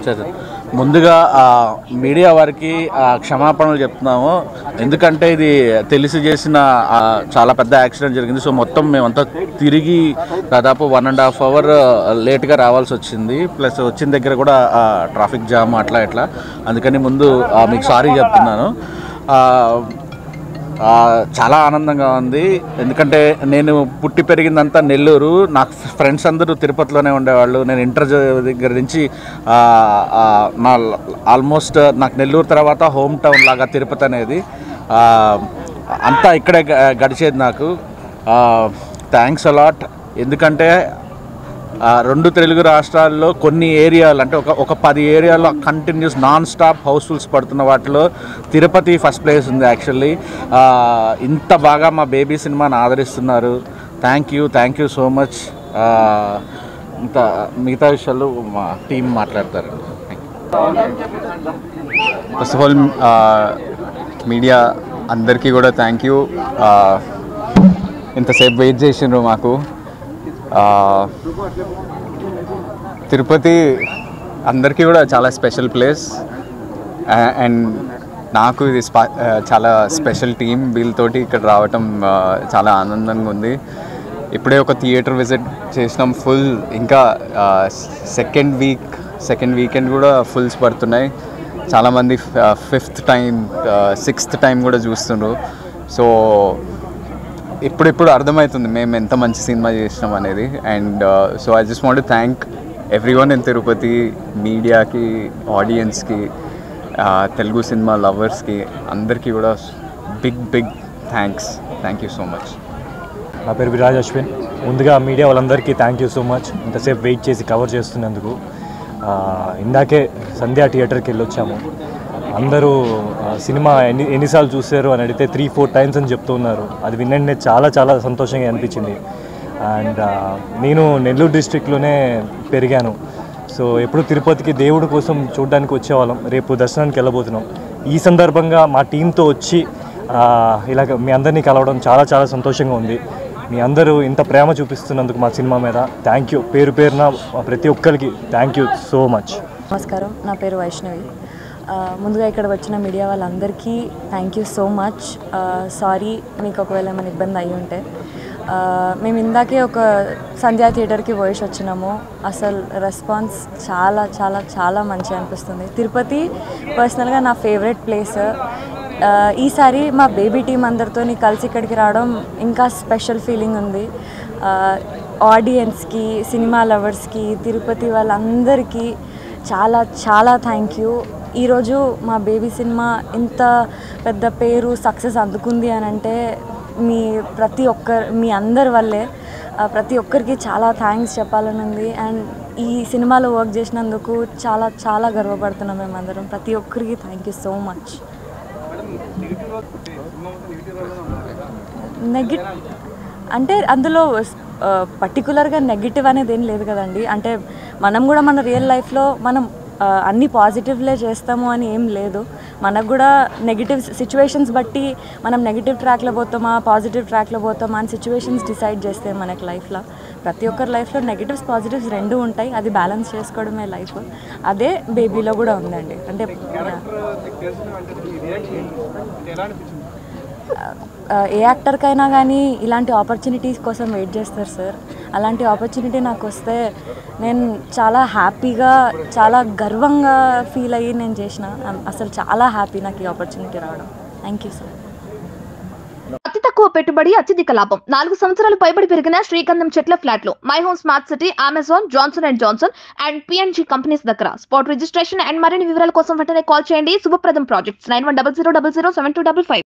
సరే ముందుగా ఆ, మీడియా వారికి ఆ, క్షమాపణలు చెప్తున్నాము ఎందుకంటే ఇది తెలిసి చేసిన ఆ, చాలా పెద్ద యాక్సిడెంట్ జరిగింది సో మొత్తం మేమంతా తిరిగి దాదాపు వన్ అండ్ హాఫ్ అవర్ లేట్గా రావాల్సి వచ్చింది ప్లస్ వచ్చిన దగ్గర కూడా ట్రాఫిక్ జామ్ అట్లా ఇట్లా అందుకని ముందు ఆ, మీకు సారీ చెప్తున్నాను ఆ, ఆ, చాలా ఆనందంగా ఉంది ఎందుకంటే నేను పుట్టి పెరిగిందంతా నెల్లూరు నాకు ఫ్రెండ్స్ అందరూ తిరుపతిలోనే ఉండేవాళ్ళు నేను ఇంటర్ చ- దగ్గర నుంచి ఆ, ఆ, నా ఆల్మోస్ట్ నాకు నెల్లూరు తర్వాత హోమ్ టౌన్ లాగా తిరుపతి అనేది ఆ, అంతా ఇక్కడే గ- గడిచేది నాకు థ్యాంక్స్ అలాట్ ఎందుకంటే ఆ, రెండు తెలుగు రాష్ట్రాల్లో కొన్ని ఏరియాలు అంటే ఒక ఒక పది ఏరియాలో కంటిన్యూస్ నాన్ స్టాప్ హౌస్ఫుల్స్ పడుతున్న వాటిలో తిరుపతి ఫస్ట్ ప్లేస్ ఉంది యాక్చువల్లీ ఇంత బాగా మా బేబీ సినిమాని ఆదరిస్తున్నారు thank you thank you so much ఇంత మిగతా విషయాలు మా టీం మాట్లాడతారు ఫస్ట్ ఆఫ్ ఆల్ మీడియా అందరికీ కూడా థ్యాంక్ యూ ఇంతసేపు వెయిట్ చేసిండ్రు మాకు ఆ, తిరుపతి అందరికీ కూడా చాలా స్పెషల్ ప్లేస్ అండ్ నాకు ఇది స్పా- ఆ, చాలా స్పెషల్ టీం వీళ్ళతోటి ఇక్కడ రావటం ఆ, చాలా ఆనందంగా ఉంది ఇప్పుడే ఒక థియేటర్ విజిట్ చేసినాం ఫుల్ ఇంకా సెకండ్ వీక్ సెకండ్ వీకెండ్ కూడా ఫుల్స్ పడుతున్నాయి చాలామంది ఫిఫ్త్ టైం సిక్స్త్ టైం కూడా చూస్తుండ్రు సో ఇప్పుడిప్పుడు అర్థమవుతుంది మేము ఎంత మంచి సినిమా చేసినాం అనేది and so I just want thank everyone in Tirupati మీడియాకి ఆడియన్స్కి తెలుగు సినిమా లవర్స్కి అందరికీ కూడా big big thanks thank you so much నా పేరు విరాజ్ అశ్విన్ ముందుగా మీడియా వాళ్ళందరికీ థ్యాంక్ యూ సో మచ్ ఇంతసేపు వెయిట్ చేసి కవర్ చేస్తున్నందుకు ఆ, ఇందాకే సంధ్యా థియేటర్కి వెళ్ళొచ్చాము అందరూ ఆ, సినిమా ఎన్ని ఎన్నిసార్లు చూశారు అని అడిగితే త్రీ ఫోర్ టైమ్స్ అని చెప్తూ ఉన్నారు అది వినండి చాలా చాలా సంతోషంగా అనిపించింది అండ్ నేను నెల్లూరు డిస్ట్రిక్ట్లోనే పెరిగాను సో ఎప్పుడు తిరుపతికి దేవుడి కోసం చూడడానికి వచ్చేవాళ్ళం రేపు దర్శనానికి వెళ్ళబోతున్నాం ఈ సందర్భంగా మా టీంతో వచ్చి ఆ, ఇలాగ మీ అందరినీ కలవడం చాలా చాలా సంతోషంగా ఉంది మీ అందరూ ఇంత ప్రేమ చూపిస్తున్నందుకు మా సినిమా మీద థ్యాంక్ యూ పేరు పేరున ప్రతి ఒక్కరికి థ్యాంక్ యూ సో మచ్ నమస్కారం నా పేరు వైష్ణవి ఆ, ముందుగా ఇక్కడ వచ్చిన మీడియా వాళ్ళందరికీ thank you so much sorry మీకు ఒకవేళ ఏమైనా ఇబ్బంది అయి ఉంటే ఆ, మేము ఇందాకే ఒక సంధ్యా థియేటర్కి పోయేసి వచ్చినాము అసలు రెస్పాన్స్ చాలా చాలా చాలా మంచిగా అనిపిస్తుంది తిరుపతి పర్సనల్గా నా ఫేవరెట్ ప్లేస్ ఆ, ఈసారి మా బేబీ టీం అందరితో కలిసి ఇక్కడికి రావడం ఇంకా స్పెషల్ ఫీలింగ్ ఉంది ఆ, ఆడియన్స్కి సినిమా లవర్స్కి తిరుపతి వాళ్ళందరికీ చాలా చాలా థ్యాంక్ యూ ఈరోజు మా బేబీ సినిమా ఇంత పెద్ద పేరు సక్సెస్ అందుకుంది అని అంటే మీ ప్రతి ఒక్కరు మీ అందరి వల్లే ఆ, ప్రతి ఒక్కరికి చాలా థ్యాంక్స్ చెప్పాలని ఉంది అండ్ ఈ సినిమాలో వర్క్ చేసినందుకు చాలా చాలా గర్వపడుతున్నాం మేమందరం ప్రతి ఒక్కరికి థ్యాంక్ యూ సో మచ్ నెగి అంటే అందులో పర్టికులర్గా నెగిటివ్ అనేది ఏం లేదు కదండి అంటే మనం కూడా మన రియల్ లైఫ్లో మనం ఆ, అన్ని పాజిటివ్లే చేస్తాము అని ఏం లేదు మనకు కూడా నెగిటివ్ సిచ్యువేషన్స్ బట్టి మనం నెగిటివ్ ట్రాక్లో పోతామా పాజిటివ్ ట్రాక్లో పోతామా అని సిచ్యువేషన్స్ డిసైడ్ చేస్తే మనకి లైఫ్లో ప్రతి ఒక్కరి లైఫ్లో నెగిటివ్స్ పాజిటివ్స్ రెండు ఉంటాయి అది బ్యాలెన్స్ చేసుకోవడమే లైఫ్ అదే బేబీలో కూడా ఉందండి అంటే ఆ, ఏ యాక్టర్కైనా కానీ ఇలాంటి ఆపర్చునిటీస్ కోసం వెయిట్ చేస్తారు సార్ అలాంటి ఆపర్చునిటీ నాకు వస్తే నేను చాలా హ్యాపీగా చాలా గర్వంగా ఫీల్ అయ్యి నేను చేసిన I'm అసలు చాలా హ్యాపీ నాకు ఈ ఆపర్చునిటీ రావడం థ్యాంక్ యూ సార్ అతి తక్కువ పెట్టుబడి అత్యధిక లాభం నాలుగు సంవత్సరాలు పైబడి పెరిగిన శ్రీగంధం చెట్ల ఫ్లాట్లు My Home smart city Amazon Johnson and Johnson and PNG companies దగ్గర స్పాట్ రిజిస్ట్రేషన్ అండ్ మరిన్ని వివరాల కోసం వెంటనే కాల్ చేయండి Subhapradam projects nine one double zero double zero seven two double five